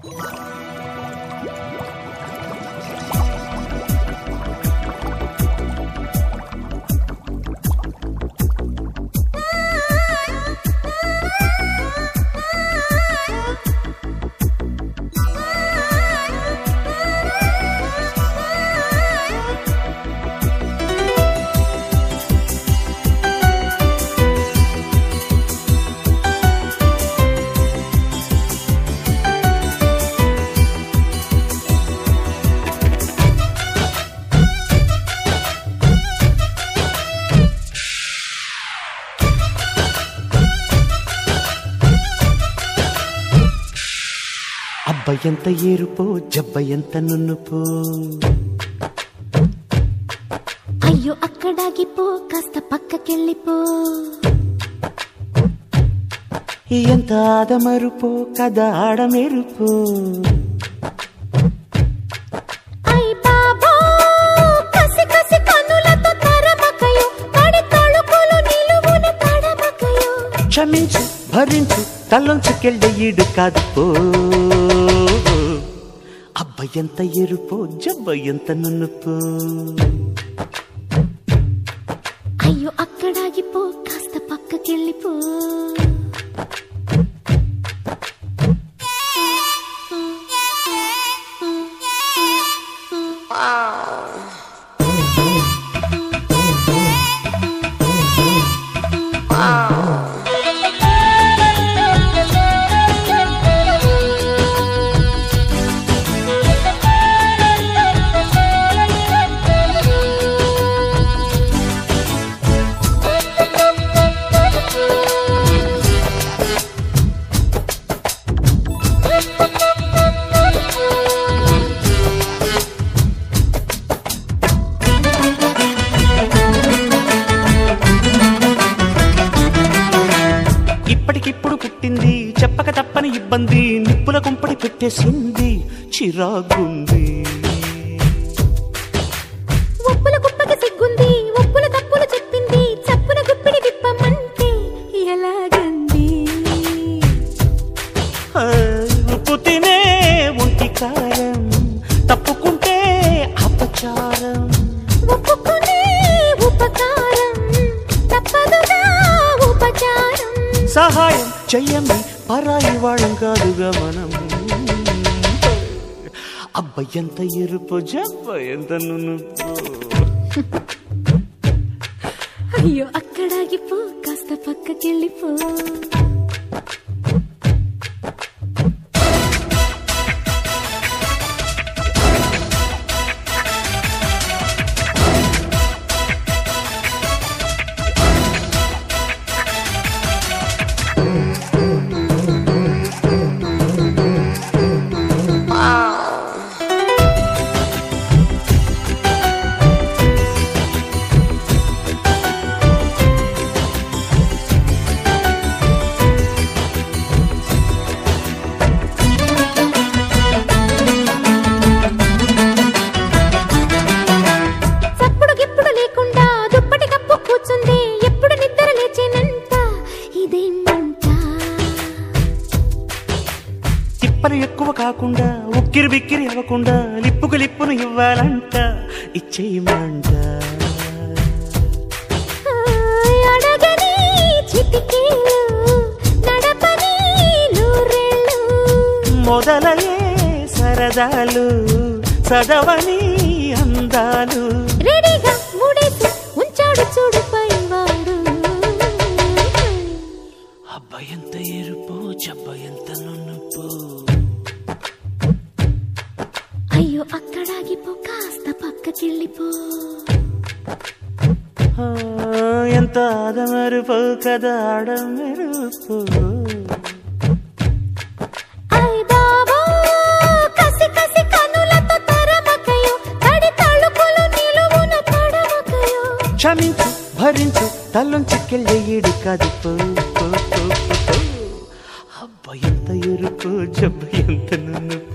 అబ్బ ఎంత ఏరుపో జబ్బ ఎంత నున్నుపో అయ్యో అక్కడాగిపో కాస్త పక్కకెళ్ళిపో ఎంత ఆదమరుపో కథ ఆడమెరుపో అయ్ బాబో కసి కసి కన్నులతో తరమకయో పడి తళుకులు నిలువున తడమకయో క్షమించు భరించు తలొంచుకెళ్ళే ఈడు కాదు పో అబ్బ ఎంత ఎరుపో జబ్బ ఎంత నున్నుపో అయ్యో అక్కడాగిపో కాస్త పక్కకెళ్ళిపో ఇప్పటికిప్పుడు పుట్టింది చెప్పక తప్పని ఇబ్బంది నిప్పుల కుంపడి పెట్టేసింది చిరాగుంది ఒప్పుల కుప్పకి సిగ్గుంది ఒప్పుల తప్పులు చెప్పింది చప్పున గుప్పిడి విప్పమంటే ఎలాగంది ఆ, ఉప్పు తినే ఒంటి కారం తప్పుకుంటే అపచారం ఒప్పుకునే ఉపకారం తప్పదుగా ఉపచారం సహాయం చెయ్యమి పరాయి వాళ్ళం కాదుగా మనం అబ్బ ఎంత ఎరుపు జబ్బ ఎంత నునుపు అయ్యో అక్కడాగిపో కాస్త పక్కకెళ్ళిపో చప్పుడు గిప్పుడు లేకుండా దుప్పటి కప్పు కూర్చుంది ఎప్పుడు నిద్ర లేచేనంట ఇదేమంట తిప్పలు ఎక్కువ కాకుండా ఉక్కిరి బిక్కిరి అవ్వకుండా లిప్పుకు లిప్పును ఇవ్వాలంట ఇచ్చేయమంట ఆయ్ అడగని చిటికేలు నడపని నూరేళ్ళు మొదలయే సరదాలు చదవని అందాలు రెడీగా మూడేసి ఉంచాడు చూడు పైవాడు అబ్బ ఎంత ఎరుపో జబ్బ ఎంత నునుపు అయ్యో అక్కడాగిపో కాస్త పక్కకెళ్ళిపో ఆ, ఎంత ఆదమరుపో కదా ఆడమెరుపు అయ్ బాబో కసి కసి కన్నులతో తరమకయో తడి తళుకులు నిలువున తడమకయో క్షమించు భరించు తల్లుంచుకెళ్ళే ఈడు కాదు పో, పో, పో, పో, పో. అబ్బ ఎంత ఎరుపు జబ్బ ఎంత నునుపు